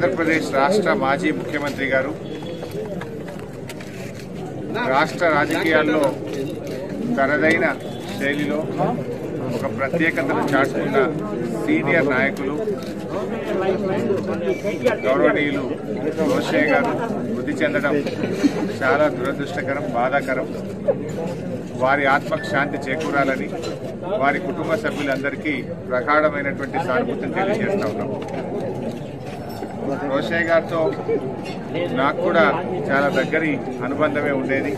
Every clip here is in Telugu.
ఆంధ్రప్రదేశ్ రాష్ట్ర మాజీ ముఖ్యమంత్రి గారు రాష్ట్ర రాజకీయాల్లో తనదైన శైలిలో ఒక ప్రత్యేకతను చాటుకున్న సీనియర్ నాయకులు గౌరవనీయులు రోషయ్య గారు మృతి చెందడం చాలా దురదృష్టకరం బాధాకరం వారి ఆత్మకు శాంతి చేకూరాలని వారి కుటుంబ సభ్యులందరికీ ప్రగాఢమైనటువంటి సానుభూతిని తెలియజేస్తా ఉన్నాం రోషయ్య గారితో నాకు కూడా చాలా దగ్గరి అనుబంధమే ఉండేది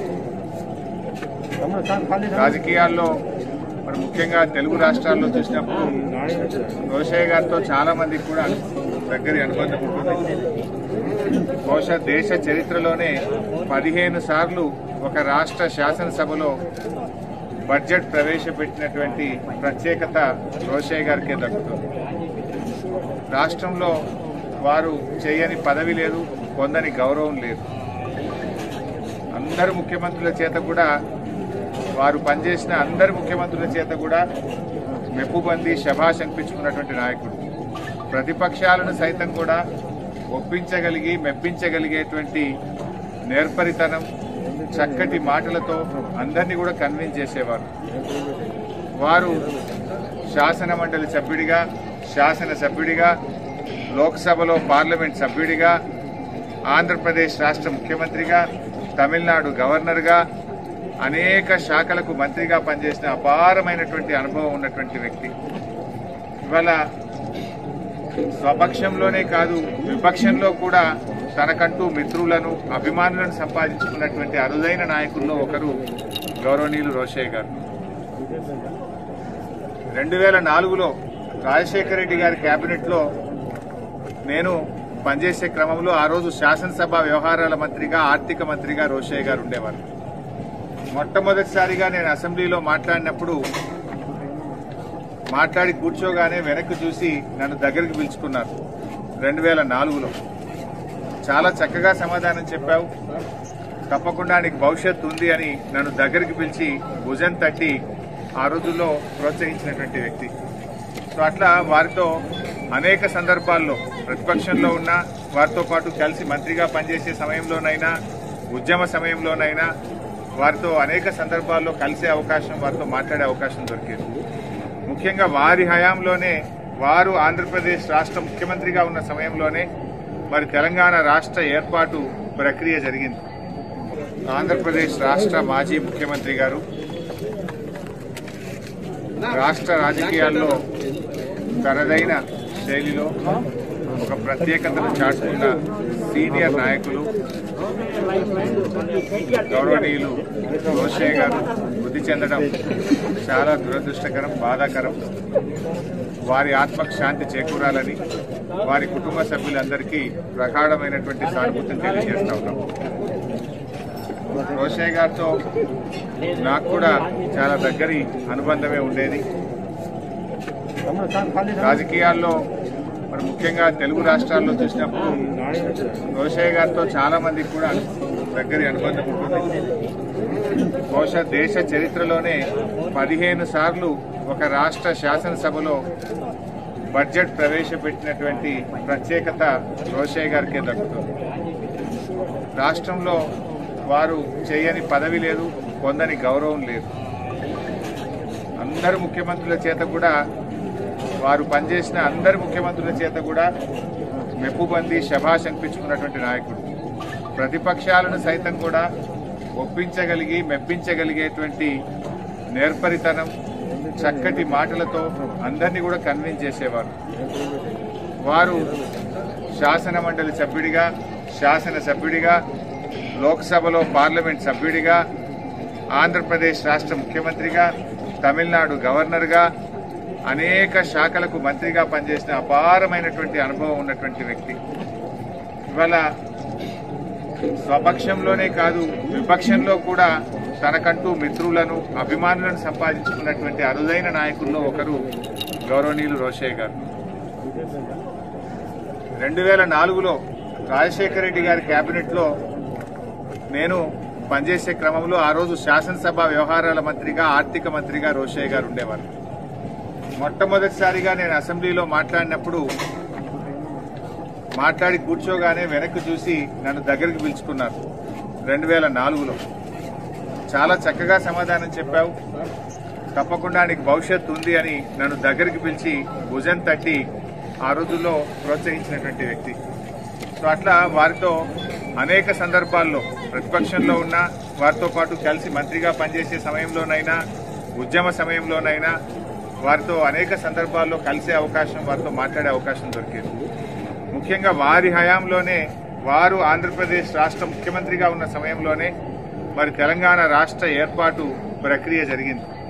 రాజకీయాల్లో మరి ముఖ్యంగా తెలుగు రాష్ట్రాల్లో చూసినప్పుడు రోషయ్య గారితో చాలా మందికి కూడా దగ్గరి అనుబంధం ఉంటుంది బహుశా దేశ చరిత్రలోనే పదిహేను సార్లు ఒక రాష్ట్ర శాసనసభలో బడ్జెట్ ప్రవేశపెట్టినటువంటి ప్రత్యేకత రోషయ్య గారికే దక్కుతుంది రాష్ట్రంలో వారు చేయని పదవి లేదు పొందని గౌరవం లేదు అందరు ముఖ్యమంత్రుల చేత కూడా వారు పనిచేసిన అందరి ముఖ్యమంత్రుల చేత కూడా మెప్పుబంది శభాష్ అనిపించుకున్నటువంటి నాయకుడు ప్రతిపక్షాలను సైతం కూడా ఒప్పించగలిగి మెప్పించగలిగేటువంటి నేర్పరితనం చక్కటి మాటలతో అందరినీ కూడా కన్విన్స్ చేసేవారు వారు శాసన మండలి సభ్యుడిగా శాసన సభ్యుడిగా లోక్సభలో పార్లమెంట్ సభ్యుడిగా ఆంధ్రప్రదేశ్ రాష్ట్ర ముఖ్యమంత్రిగా తమిళనాడు గవర్నర్గా అనేక శాఖలకు మంత్రిగా పనిచేసిన అపారమైనటువంటి అనుభవం ఉన్నటువంటి వ్యక్తి ఇవాళ స్వపక్షంలోనే కాదు విపక్షంలో కూడా తనకంటూ మిత్రులను అభిమానులను సంపాదించుకున్నటువంటి అరుదైన నాయకుల్లో ఒకరు గౌరవనీయులు రోషయ్య గారు రెండు వేల నాలుగులో రాజశేఖర రెడ్డి గారి కేబినెట్లో నేను పనిచేసే క్రమంలో ఆ రోజు శాసనసభ వ్యవహారాల మంత్రిగా ఆర్థిక మంత్రిగా రోషయ్య గారు ఉండేవారు మొట్టమొదటిసారిగా నేను అసెంబ్లీలో మాట్లాడినప్పుడు మాట్లాడి కూర్చోగానే వెనక్కి చూసి నన్ను దగ్గరికి పిలుచుకున్నారు రెండు వేల నాలుగులో చాలా చక్కగా సమాధానం చెప్పావు తప్పకుండా నీకు భవిష్యత్తు ఉంది అని నన్ను దగ్గరికి పిలిచి భుజం తట్టి ఆ రోజుల్లో ప్రోత్సహించినటువంటి వ్యక్తి సో అట్లా వారితో అనేక సందర్భాల్లో ప్రతిపక్షంలో ఉన్న వారితో పాటు కలిసి మంత్రిగా పనిచేసే సమయంలోనైనా ఉద్యమ సమయంలోనైనా వారితో అనేక సందర్భాల్లో కలిసే అవకాశం వారితో మాట్లాడే అవకాశం దొరికేది ముఖ్యంగా వారి హయాంలోనే వారు ఆంధ్రప్రదేశ్ రాష్ట్ర ముఖ్యమంత్రిగా ఉన్న సమయంలోనే మరి తెలంగాణ రాష్ట్ర ఏర్పాటు ప్రక్రియ జరిగింది ఆంధ్రప్రదేశ్ రాష్ట్ర మాజీ ముఖ్యమంత్రి గారు రాష్ట్ర రాజకీయాల్లో తనదైన శైలిలో ఒక ప్రత్యేకతను చాటుకున్న సీనియర్ నాయకులు గౌరవనీయులు రోషయ్య గారు మృతి చెందడం చాలా దురదృష్టకరం బాధాకరం వారి ఆత్మకు శాంతి చేకూరాలని వారి కుటుంబ సభ్యులందరికీ ప్రగాఢమైనటువంటి సానుభూతిని తెలియజేస్తా ఉన్నాం రోషయ్య గారితో నాకు కూడా చాలా దగ్గరి అనుబంధమే ఉండేది రాజకీయాల్లో మరి ముఖ్యంగా తెలుగు రాష్ట్రాల్లో చూసినప్పుడు రోషయ్య గారితో చాలా మందికి కూడా దగ్గరి అనుబంధం ఉంటుంది బహుశా దేశ చరిత్రలోనే పదిహేను సార్లు ఒక రాష్ట్ర శాసనసభలో బడ్జెట్ ప్రవేశపెట్టినటువంటి ప్రత్యేకత రోషయ్య గారికే దక్కుతుంది రాష్ట్రంలో వారు చేయని పదవి లేదు పొందని గౌరవం లేదు అందరు ముఖ్యమంత్రుల చేత కూడా వారు పనిచేసిన అందరి ముఖ్యమంత్రుల చేత కూడా మెప్పుబంది శభాష్ అనిపించుకున్నటువంటి నాయకుడు ప్రతిపక్షాలను సైతం కూడా ఒప్పించగలిగి మెప్పించగలిగేటువంటి నేర్పరితనం చక్కటి మాటలతో అందరినీ కూడా కన్విన్స్ చేసేవారు వారు శాసన మండలి సభ్యుడిగా శాసన సభ్యుడిగా లోక్సభలో పార్లమెంట్ సభ్యుడిగా ఆంధ్రప్రదేశ్ రాష్ట్ర ముఖ్యమంత్రిగా తమిళనాడు గవర్నర్గా అనేక శాఖలకు మంత్రిగా పనిచేసిన అపారమైనటువంటి అనుభవం ఉన్నటువంటి వ్యక్తి ఇవాళ స్వపక్షంలోనే కాదు విపక్షంలో కూడా తనకంటూ మిత్రులను అభిమానులను సంపాదించుకున్నటువంటి అరుదైన నాయకుల్లో ఒకరు గౌరవనీయులు రోషయ్య గారు రెండు వేల నాలుగులో రాజశేఖర రెడ్డి గారి కేబినెట్లో నేను పనిచేసే క్రమంలో ఆ రోజు శాసనసభ వ్యవహారాల మంత్రిగా ఆర్థిక మంత్రిగా రోషయ్య గారు ఉండేవారు మొట్టమొదటిసారిగా నేను అసెంబ్లీలో మాట్లాడినప్పుడు మాట్లాడి కూర్చోగానే వెనక్కి చూసి నన్ను దగ్గరికి పిలుచుకున్నారు రెండు వేల నాలుగులో చాలా చక్కగా సమాధానం చెప్పావు తప్పకుండా నీకు భవిష్యత్తు ఉంది అని నన్ను దగ్గరికి పిలిచి భుజం తట్టి ఆ రోజుల్లో ప్రోత్సహించినటువంటి వ్యక్తి సో అట్లా వారితో అనేక సందర్భాల్లో ప్రతిపక్షంలో ఉన్న వారితో పాటు కలిసి మంత్రిగా పనిచేసే సమయంలోనైనా ఉద్యమ సమయంలోనైనా వారితో అనేక సందర్భాల్లో కలిసే అవకాశం వారితో మాట్లాడే అవకాశం దొరికేది ముఖ్యంగా వారి హయాంలోనే వారు ఆంధ్రప్రదేశ్ రాష్ట్ర ముఖ్యమంత్రిగా ఉన్న సమయంలోనే మరి తెలంగాణ రాష్ట్ర ఏర్పాటు ప్రక్రియ జరిగింది